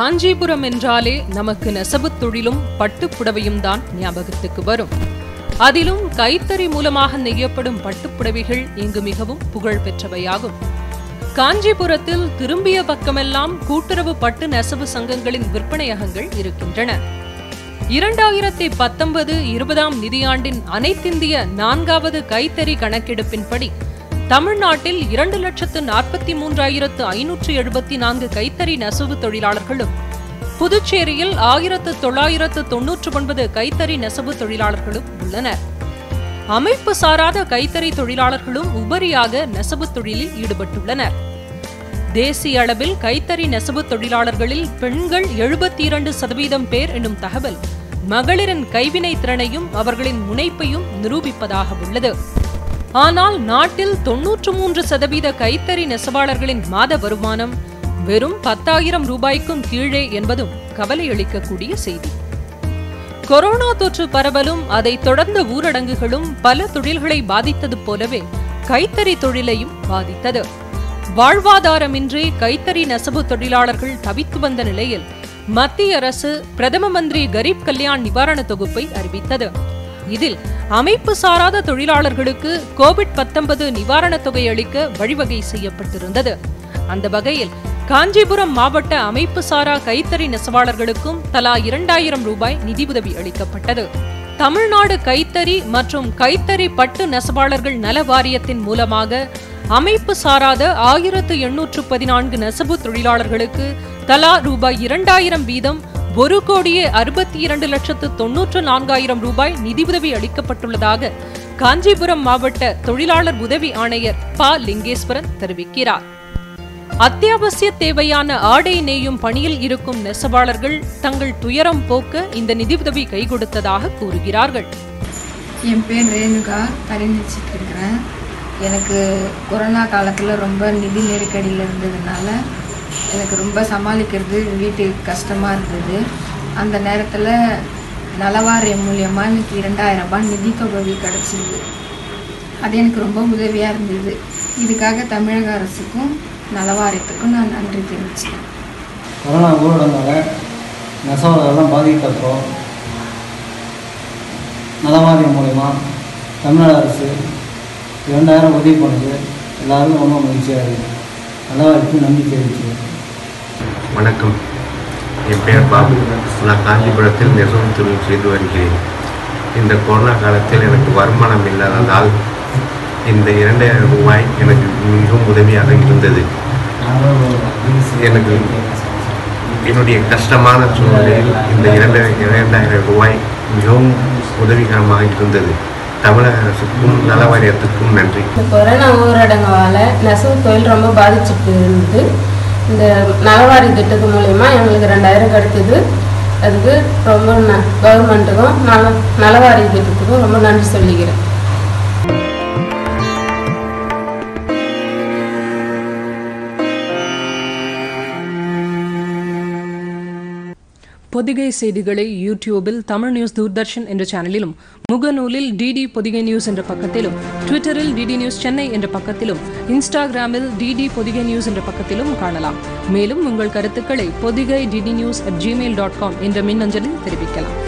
காஞ்சிபுரம் என்றாலே நமக்கு நெசவுத் தொழிலும் பட்டுப் புடவையும் தான் ஞாபகத்துக்கு வரும் அதிலும் கைத்தறி மூலமாக நெய்யப்படும் பட்டுப் புடவைகள் இங்கு மிகவும் புகழ் பெற்றவையாகும் காஞ்சிபுரத்தில் திரும்பிய பக்கமெல்லாம் கூட்டுறவு பட்டு நெசவு சங்கங்களின் விற்பனையகங்கள் இருக்கின்றன இரண்டாயிரத்தி பத்தொன்பது இருபதாம் நிதியாண்டின் அனைத்திந்திய நான்காவது கைத்தறி கணக்கெடுப்பின்படி தமிழ்நாட்டில் இரண்டு லட்சத்து நாற்பத்தி மூன்றாயிரத்து ஐநூற்று எழுபத்தி நான்கு கைத்தறி நெசவு தொழிலாளர்களும் புதுச்சேரியில் ஆயிரத்து தொள்ளாயிரத்து தொன்னூற்று ஒன்பது கைத்தறி நெசவு தொழிலாளர்களும் உள்ளனர் அமைப்பு சாராத கைத்தறி தொழிலாளர்களும் உபரியாக நெசவு தொழிலில் ஈடுபட்டுள்ளனர் தேசிய அளவில் கைத்தறி நெசவு தொழிலாளர்களில் பெண்கள் எழுபத்தி இரண்டு சதவீதம் பேர் என்னும் தகவல் மகளிரின் கைவினை திறனையும் அவர்களின் முனைப்பையும் நிரூபிப்பதாக உள்ளது ஆனால் நாட்டில் தொன்னூற்று மூன்று சதவீத கைத்தறி நெசவாளர்களின் மாத வருமானம் வெறும் பத்தாயிரம் ரூபாய்க்கும் கீழே என்பதும் கவலையளிக்கக்கூடிய செய்தி கொரோனா தொற்று பரவலும் அதைத் தொடர்ந்த ஊரடங்குகளும் பல தொழில்களை பாதித்தது போலவே கைத்தறி தொழிலையும் பாதித்தது வாழ்வாதாரமின்றி கைத்தறி நெசவு தொழிலாளர்கள் தவித்து வந்த நிலையில் மத்திய அரசு பிரதம மந்திரி கரீப் கல்யாண் நிவாரண தொகுப்பை அறிவித்தது இதில் அமைப்பு சாராத தொழிலாளர்களுக்கு கோவிட் பத்தொன்பது நிவாரணத் தொகை அளிக்க வழிவகை செய்யப்பட்டிருந்தது அந்த வகையில் காஞ்சிபுரம் மாவட்ட அமைப்பு சாரா கைத்தறி நெசவாளர்களுக்கும் தலா இரண்டாயிரம் ரூபாய் நிதியுதவி அளிக்கப்பட்டது தமிழ்நாடு கைத்தறி மற்றும் கைத்தறி பட்டு நெசவாளர்கள் நல வாரியத்தின் மூலமாக அமைப்பு சாராத ஆயிரத்து எண்ணூற்று பதினான்கு நெசவு தொழிலாளர்களுக்கு தலா ரூபாய் இரண்டாயிரம் வீதம் ஒரு கோடியே அறுபத்தி இரண்டு லட்சத்து தொன்னூற்று நான்காயிரம் ரூபாய் நிதியுதவி அளிக்கப்பட்டுள்ளதாக காஞ்சிபுரம் மாவட்ட தொழிலாளர் உதவி ஆணையர் ப லிங்கேஸ்வரன் தெரிவிக்கிறார் அத்தியாவசிய தேவையான ஆடை நெய்யும் பணியில் இருக்கும் நெசவாளர்கள் தங்கள் துயரம் போக்க இந்த நிதியுதவி கை கொடுத்ததாக கூறுகிறார்கள் என் பேர் ரேணுகா தரிணிச்சிட்டு இருக்கிறேன் எனக்கு கொரோனா காலத்தில் ரொம்ப நிதி நெருக்கடியில் இருந்ததுனால எனக்கு ரொம்ப சமாளிக்கிறது வீட்டுக்கு கஷ்டமாக இருந்தது அந்த நேரத்தில் நலவாரியம் மூலியமாக எனக்கு இரண்டாயிரம் ரூபாய் நிதி தொகை கிடச்சிது அது எனக்கு ரொம்ப உதவியாக இருந்தது இதுக்காக தமிழக அரசுக்கும் நலவாரியத்துக்கும் நான் நன்றி தெரிவிச்சுக்கிறேன் கொரோனா ஊரடங்கால நெசவாளர்கள்லாம் பாதிக்கப்போ நலவாரியம் மூலயமா தமிழ்நாடு அரசு இரண்டாயிரம் உதவி பண்ணுது எல்லாரும் ரொம்ப மகிழ்ச்சியாக இருக்குது நலவாரியத்துக்கு நன்றி தெரிவிச்சு வணக்கம் என் பெயர் பாபு நான் காஞ்சிபுரத்தில் நெசவு தொழில் செய்து வருகிறேன் இந்த கொரோனா காலத்தில் எனக்கு வருமானம் இல்லாததால் இந்த இரண்டாயிரம் ரூபாய் எனக்கு மிகவும் உதவியாக இருந்தது எனக்கு என்னுடைய கஷ்டமான சூழ்நிலையில் இந்த இரண்டு இரண்டாயிரம் ரூபாய் மிகவும் உதவிகரமாக இருந்தது தமிழக அரசுக்கும் நல வாரியத்துக்கும் நன்றி இந்த கொரோனா ஊரடங்கால நெசவு தொழில் ரொம்ப பாதிச்சுட்டு இருந்தது இந்த நலவாரி திட்டத்து மூலயமா எங்களுக்கு ரெண்டாயிரம் கிடைச்சது அதுக்கு ரொம்ப ந கவர்மெண்ட்டுக்கும் நல நலவாரி திட்டத்துக்கும் ரொம்ப நன்றி சொல்லிக்கிறேன் பொதிகை செய்திகளை யூடியூபில் தமிழ் நியூஸ் தூர்தர்ஷன் என்ற சேனலிலும் முகநூலில் டிடி பொதிகை நியூஸ் என்ற பக்கத்திலும் ட்விட்டரில் டிடி நியூஸ் சென்னை என்ற பக்கத்திலும் இன்ஸ்டாகிராமில் டிடி பொதிகை நியூஸ் என்ற பக்கத்திலும் காணலாம் மேலும் உங்கள் கருத்துக்களை Podhigai DD news at Gmail dot com என்ற மின்னஞ்சலில் தெரிவிக்கலாம்